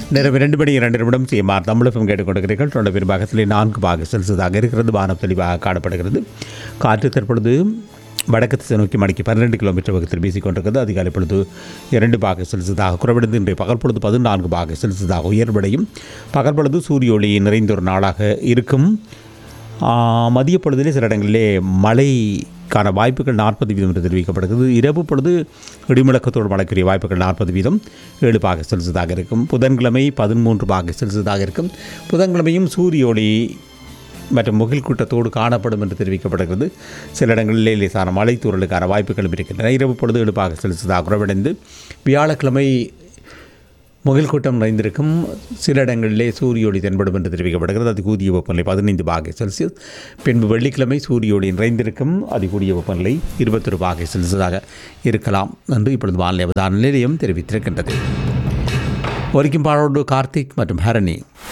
நேரம் இரண்டு மணி இரண்டு நிமிடம் சிஎம்ஆர் தமிழகம் கேட்டுக்கொண்டிருக்கிறீர்கள் தொண்டை பெரும்பாகத்தில் நான்கு பாக செல்சியஸாக இருக்கிறது வானம் தெளிவாக காணப்படுகிறது காற்று தற்பொழுது வடக்கு திசை நோக்கி மணிக்கு பன்னிரெண்டு கிலோமீட்டர் வேகத்தில் வீசிக்கொண்டிருக்கிறது அதிகாலை பொழுது இரண்டு பாக செல்சியஸாக குறைவடைந்து இன்றைய பகல் பொழுது பதினான்கு பாக செல்சியஸாக உயர்வடையும் பகல் பொழுது சூரிய ஒளி நிறைந்த ஒரு நாளாக இருக்கும் ஆ, மதிய பொழுதிலே சில இடங்களிலே மழைக்கான வாய்ப்புகள் நாற்பது வீதம் என்று தெரிவிக்கப்படுகிறது இரவு பொழுது இடிமுழக்கத்தோடு மழைக்குரிய வாய்ப்புகள் நாற்பது வீதம் ஏழு பாக செல்சியஸாக இருக்கும் புதன்கிழமை பதிமூன்று பாக செல்சியஸாக இருக்கும் புதன்கிழமையும் சூரிய ஒளி மற்றும் முகில் கூட்டத்தோடு காணப்படும் என்று தெரிவிக்கப்படுகிறது சில இடங்களிலே லேசான மழை தூறலுக்கான வாய்ப்புகளும் இருக்கின்றன இரவு பொழுது ஏழு பாக செல்சியஸாக குறைவடைந்து வியாழக்கிழமை முகில் கூட்டம் நிறைந்திருக்கும் சில இடங்களிலே சூரிய ஒளி தென்படும் என்று தெரிவிக்கப்படுகிறது அது கூடிய வெப்பநிலை பதினைந்து பாகை செல்சியஸ் பின்பு வெள்ளிக்கிழமை சூரிய ஒளி நிறைந்திருக்கும் அது கூடிய வெப்பநிலை இருபத்தொரு பாகை செல்சியஸாக இருக்கலாம் என்று இப்பொழுது வானிலை அவதான நிலையம் தெரிவித்திருக்கின்றது ஒலிக்கும் பாடோடு கார்த்திக் மற்றும் ஹரணி